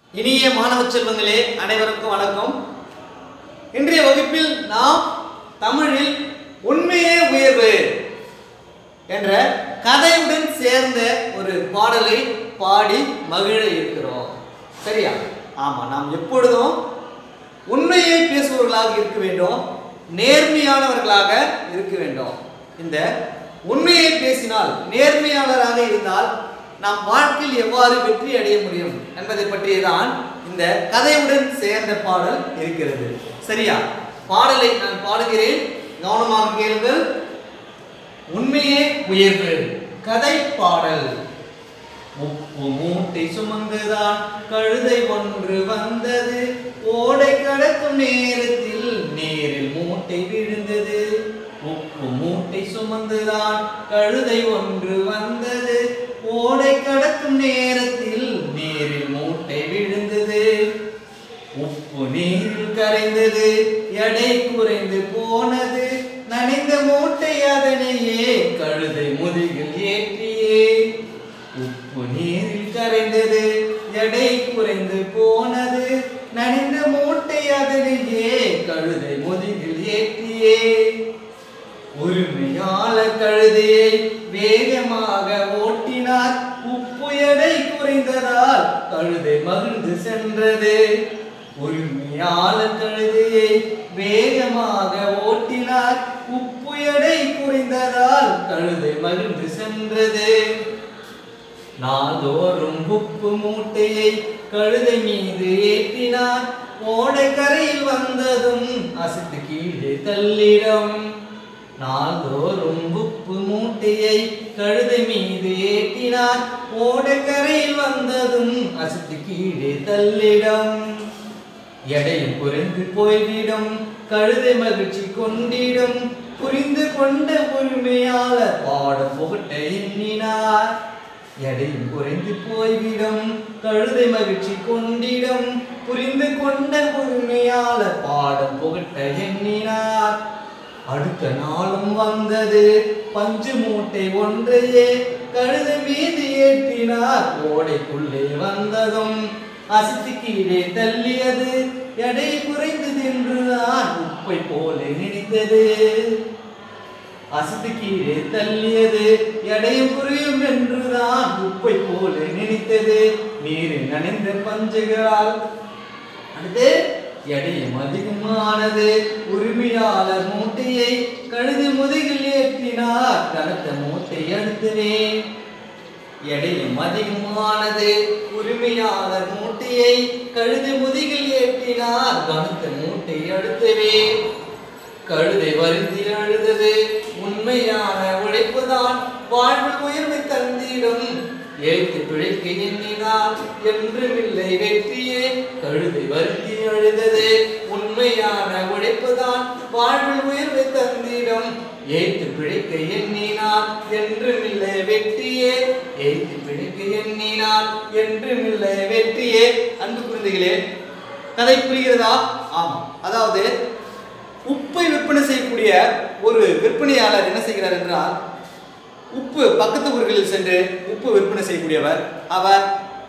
இனிய மாணவ செல்வங்களே அனைவருக்கும் வணக்கம் இன்றைய வகுப்பில் நாம் தமிழில் உண்மையே உயர்வு என்ற கதையுடன் சேர்ந்த ஒரு பாடலை பாடி மகிழ இருக்கிறோம் சரியா ஆமா நாம் எப்பொழுதும் உண்மையை பேசுபவர்களாக இருக்க வேண்டும் நேர்மையானவர்களாக இருக்க வேண்டும் இந்த உண்மையை பேசினால் நேர்மையாளராக இருந்தால் நாம் வாழ்க்கையில் எவ்வாறு வெற்றி அடைய முடியும் என்பதை பற்றியதான் இந்த கதையுடன் சேர்ந்த பாடல் இருக்கிறது சரியா பாடலை நான் பாடுகிறேன் கவனமாக கேளுங்கள் உண்மையே உயர்வு கதை பாடல் உப்பு மூட்டை சுமந்துதான் கழுதை ஒன்று வந்தது ஓடை கடக்கும் நேரத்தில் நேரில் மூட்டை விழுந்தது உப்பு மூட்டை சுமந்துதான் கழுதை ஒன்று வந்தது ஓடை கடக்கும் நேரத்தில் நேரில் மூட்டை விழுந்தது உப்பு நீரில் கரைந்தது எடை குறைந்து போனது நனைந்த மூட்டை அதனையே கழுதை முதுகில் ஏற்றியே உப்பு நீரில் கரைந்தது எடை குறைந்து போனது நனைந்த மூட்டை அதனையே கழுதை முதுகில் ஏற்றியே உரிமையாள கழுதையை வேகமாக ஓட்டினார் உப்பு எடை குறைந்ததால் கழுதை மகிழ்ந்து சென்றது உரிமையாள கழுதையை வேகமாக ஓட்டினார் உப்பு எடை குறைந்ததால் கழுதை மகிழ்ந்து சென்றது நாள்தோறும் உப்பு மூட்டையை கழுதை மீது ஏற்றினார் ஓடைக்கரையில் வந்ததும் அசத்து கீழே தள்ளிடம் நாள்தோறும் உப்பு மூட்டையை கழுதை மீது ஏற்றினார் ஓடைக்கரையில் வந்ததும் அசத்து கீழே தள்ளிடம் எடையும் குறைந்து போய்விடும் கழுதை மகிழ்ச்சி கொண்டிடும் புரிந்து கொண்ட உரிமையாளர் பாடம் புகட்ட எண்ணினார் எடையும் குறைந்து போய்விடும் கழுதை மகிழ்ச்சி கொண்டிடும் புரிந்து கொண்ட உரிமையாளர் பாடம் புகட்ட எண்ணினார் அடுத்த நாளும் வந்தது பஞ்சு மூட்டை ஒன்றையே கழுதை மீது ஏற்றினார் ஓடைக்குள்ளே வந்ததும் அசித்து கீழே தள்ளியது எடை குறைந்தது என்றுதான் உப்பை போல நினைத்தது அசித்து கீழே தள்ளியது எடையும் குறையும் என்றுதான் உப்பை போல நினைத்தது நீரில் நனைந்த பஞ்சுகளால் அடுத்து எடையும் அதிகமானது உரிமையாளர் மூட்டையை கழுது முதுகில் ஏற்றினார் கனத்த மூட்டை அடுத்துவே எடையும் அதிகமானது உரிமையாளர் மூட்டையை கழுது முதுகில் ஏற்றினார் கனத்த மூட்டை அடுத்துவே கழுதை வருந்தி அழுதது உண்மையான உழைப்புதான் வாழ்வு உயர்வை தந்திடும் எழுத்து பிழைக்க எண்ணினார் என்றுமில்லை வெற்றியே கழுதை வருந்தி அழுதது உண்மையான உழைப்புதான் வாழ்வில் உயர்வை தந்திடும் ஏத்து பிழைக்க எண்ணினார் என்றுமில்லை வெற்றியே ஏத்து பிழைக்க எண்ணினார் என்றுமில்லை வெற்றியே அன்பு குழந்தைகளே கதை புரிகிறதா ஆமா அதாவது உப்பை விற்பனை செய்யக்கூடிய ஒரு விற்பனையாளர் என்ன செய்கிறார் என்றால் உப்பு பக்கத்து ஊர்களில் சென்று உப்பு விற்பனை செய்யக்கூடியவர் அவர்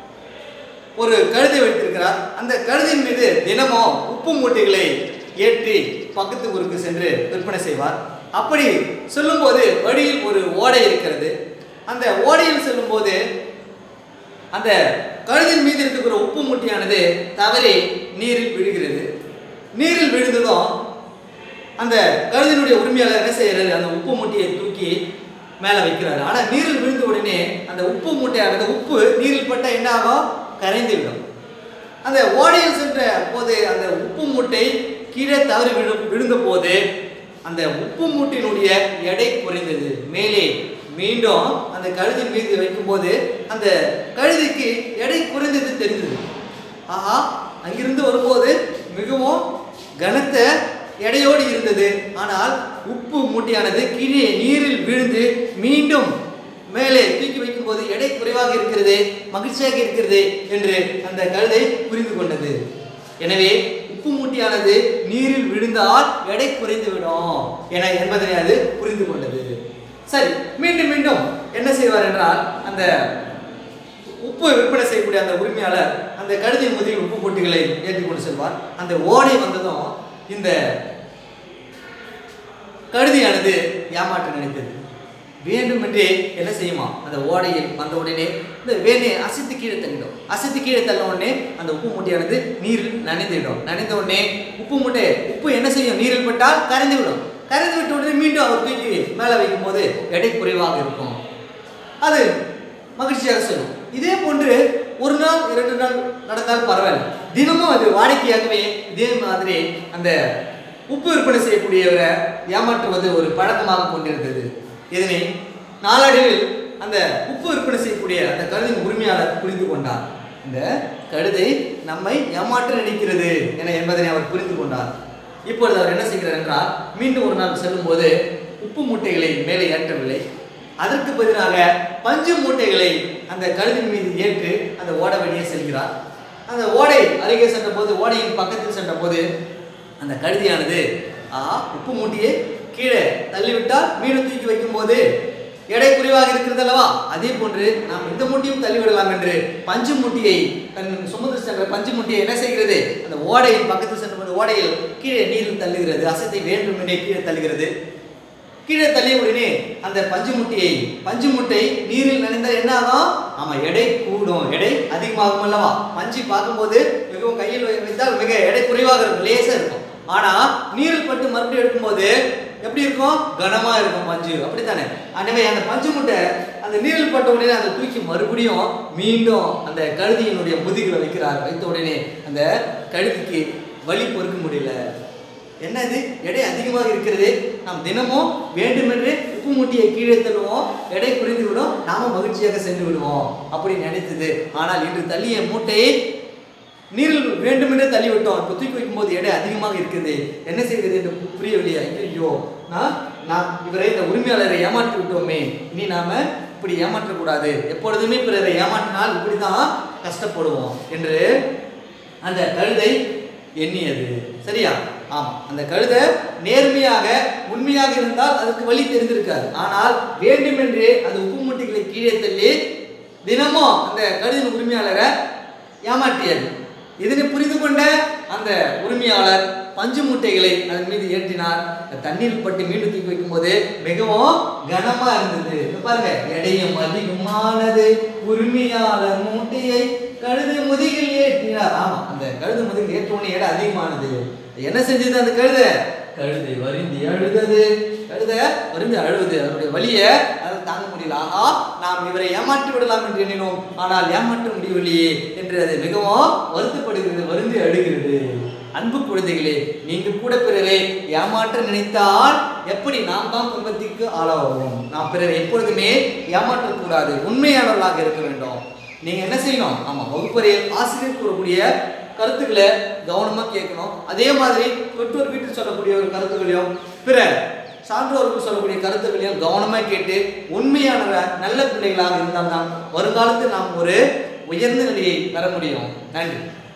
ஒரு கழுதை வைத்திருக்கிறார் அந்த கழுதையின் மீது தினமும் உப்பு மூட்டைகளை ஏற்றி பக்கத்து ஊருக்கு சென்று விற்பனை செய்வார் அப்படி சொல்லும்போது வழியில் ஒரு ஓடை இருக்கிறது அந்த ஓடையில் செல்லும்போது அந்த கழுதின் மீது இருக்கிற உப்பு மூட்டையானது தவறி நீரில் விழுகிறது நீரில் விழுந்ததும் அந்த கழுதினுடைய உரிமையாளர் என்ன செய்யறாரு அந்த உப்பு மூட்டையை தூக்கி மேலே வைக்கிறாரு ஆனால் நீரில் விழுந்த உடனே அந்த உப்பு மூட்டையானது உப்பு நீரில் பட்ட என்ன ஆகும் கரைந்து விடும் அந்த ஓடையில் சென்ற போது அந்த உப்பு மூட்டை கீழே தவறி விழு விழுந்த போது அந்த உப்பு மூட்டையினுடைய எடை குறைந்தது மேலே மீண்டும் அந்த கழுதின் மீது வைக்கும்போது அந்த கழுதிக்கு எடை குறைந்தது தெரிந்தது ஆஹா அங்கிருந்து வரும்போது மிகவும் கனத்த எடையோடு இருந்தது ஆனால் உப்பு மூட்டையானது கீழே நீரில் விழுந்து மீண்டும் மேலே தூக்கி வைக்கும்போது எடை குறைவாக இருக்கிறது மகிழ்ச்சியாக இருக்கிறது என்று அந்த கழுதை புரிந்து கொண்டது எனவே உப்பு மூட்டையானது நீரில் விழுந்தால் எடை குறைந்து விடும் என என்பதனை அது புரிந்து கொண்டது சரி மீண்டும் மீண்டும் என்ன செய்வார் என்றால் அந்த உப்பு விற்பனை செய்யக்கூடிய அந்த உரிமையாளர் அந்த அந்த கழுதை முதில் உப்பு மூட்டைகளை ஏற்றி கொண்டு செல்வார் அந்த ஓடை வந்ததும் இந்த கழுதையானது ஏமாற்ற நினைத்தது வேண்டுமென்றே என்ன செய்யுமா அந்த ஓடையில் வந்த உடனே இந்த வேணை அசைத்து கீழே தள்ளிடும் அசைத்து கீழே தள்ள உடனே அந்த உப்பு மூட்டையானது நீரில் நனைந்துவிடும் நனைந்த உடனே உப்பு மூட்டை உப்பு என்ன செய்யும் நீரில் பட்டால் கரைந்து விடும் கரைந்து விட்ட உடனே மீண்டும் அவர் தூக்கி மேலே வைக்கும் போது எடை குறைவாக இருக்கும் அது மகிழ்ச்சியாக சொல்லும் இதே போன்று ஒரு நாள் இரண்டு நாள் நடந்தால் பரவாயில்ல தினமும் அது வாடிக்கையாகவே இதே மாதிரி அந்த உப்பு விற்பனை செய்யக்கூடியவரை ஏமாற்றுவது ஒரு பழக்கமாக கொண்டிருந்தது இதனை நாளடைவில் அந்த உப்பு விற்பனை செய்யக்கூடிய அந்த கழுதின் உரிமையாளர் புரிந்து கொண்டார் இந்த கழுதை நம்மை ஏமாற்ற நினைக்கிறது என என்பதனை அவர் புரிந்து கொண்டார் இப்பொழுது அவர் என்ன செய்கிறார் என்றால் மீண்டும் ஒரு நாள் செல்லும்போது உப்பு மூட்டைகளை மேலே ஏற்றவில்லை அதற்கு பதிலாக பஞ்சு மூட்டைகளை அந்த கழுதின் மீது ஏற்று அந்த ஓடை வழியே செல்கிறார் அந்த ஓடை அருகே சென்றபோது ஓடையின் பக்கத்தில் சென்றபோது அந்த கழுதியானது ஆ உப்பு மூட்டையை கீழே தள்ளிவிட்டால் மீண்டும் தூக்கி வைக்கும்போது எடை குறைவாக இருக்கிறது அல்லவா அதே போன்று நாம் இந்த மூட்டையும் தள்ளிவிடலாம் என்று பஞ்சு மூட்டையை தன் சுமந்து சென்ற பஞ்சு மூட்டையை என்ன செய்கிறது அந்த ஓடையின் பக்கத்தில் சென்றபோது ஓடையில் கீழே நீரில் தள்ளுகிறது அசத்தை வேண்டும் என்றே கீழே தள்ளுகிறது கீழே தள்ளிய உடனே அந்த பஞ்சு முட்டையை பஞ்சு முட்டை நீரில் நனைந்தால் என்ன ஆகும் ஆமா எடை கூடும் எடை அதிகமாகும் அல்லவா பஞ்சு பார்க்கும்போது மிகவும் கையில் வை- வைத்தால் மிக எடை குறைவாக இருக்கும் லேசா இருக்கும் ஆனா நீரில் பட்டு மறுபடியும் எடுக்கும்போது எப்படி இருக்கும் கனமா இருக்கும் பஞ்சு அப்படித்தானே எனவே அந்த பஞ்சு முட்டை அந்த நீரில் பட்ட உடனே அதை தூக்கி மறுபடியும் மீண்டும் அந்த கழுதியினுடைய முதுகில் வைக்கிறார் வைத்த உடனே அந்த கழுதிக்கு வலி பொறுக்க முடியல என்னது எடை அதிகமாக இருக்கிறது நாம் தினமும் வேண்டுமென்றே உப்பு மூட்டையை கீழே தள்ளுவோம் எடை குறைந்து விடும் நாம மகிழ்ச்சியாக சென்று விடுவோம் அப்படி நினைத்தது ஆனால் இன்று தள்ளிய மூட்டையை நீரில் வேண்டுமென்றே தள்ளி விட்டோம் இப்போ தூக்கி வைக்கும்போது எடை அதிகமாக இருக்குது என்ன செய்வது என்று புரியவில்லையா ஐயோ நான் நான் இவரை இந்த உரிமையாளரை ஏமாற்றி விட்டோமே இனி நாம இப்படி ஏமாற்றக்கூடாது எப்பொழுதுமே பிறரை ஏமாற்றினால் இப்படி தான் கஷ்டப்படுவோம் என்று அந்த கழுதை எண்ணியது சரியா ஆமா அந்த கழுதை நேர்மையாக உண்மையாக இருந்தால் அதுக்கு வழி தெரிந்திருக்காது ஆனால் வேண்டுமென்றே அந்த உப்பு மூட்டைகளை கீழே தள்ளி தினமும் அந்த கழுதின் உரிமையாளரை ஏமாற்றியது இதனை புரிந்து கொண்ட அந்த உரிமையாளர் பஞ்சு மூட்டைகளை அதன் மீது ஏற்றினார் அந்த தண்ணீர் பட்டு மீண்டும் தூக்கி வைக்கும்போது மிகவும் கனமா இருந்தது இங்க பாருங்க எடையும் அதிகமானது உரிமையாளர் மூட்டையை கழுதை முதுகில் ஏற்றினார் ஆமா அந்த கழுதை முதுகில் ஏற்ற உடனே எடை அதிகமானது என்ன செஞ்சது அந்த கழுதை கழுதை வருந்தி அழுதது கழுதை வருந்தி அழுவது அதனுடைய வலியை அதை தாங்க முடியல ஆஹா நாம் இவரை ஏமாற்றி விடலாம் என்று எண்ணினோம் ஆனால் ஏமாற்ற முடியவில்லையே என்று அது மிகவும் வருத்தப்படுகிறது வருந்தி அழுகிறது அன்பு குழந்தைகளே நீங்கள் கூட பிறரை ஏமாற்ற நினைத்தால் எப்படி நாம் தான் துன்பத்திற்கு ஆளாவோம் நாம் பிறரை எப்பொழுதுமே ஏமாற்றக்கூடாது உண்மையானவர்களாக இருக்க வேண்டும் நீங்க என்ன செய்யணும் ஆமா வகுப்பறையில் ஆசிரியர் கூறக்கூடிய கருத்துக்களை கவனமா கேட்கணும் அதே மாதிரி பெற்றோர் வீட்டில் சொல்லக்கூடிய ஒரு கருத்துக்களையும் பிற சான்றோர்கள் சொல்லக்கூடிய கருத்துக்களையும் கவனமா கேட்டு உண்மையான நல்ல பிள்ளைகளாக இருந்தால்தான் வருங்காலத்தில் நாம் ஒரு உயர்ந்த நிலையை பெற முடியும் நன்றி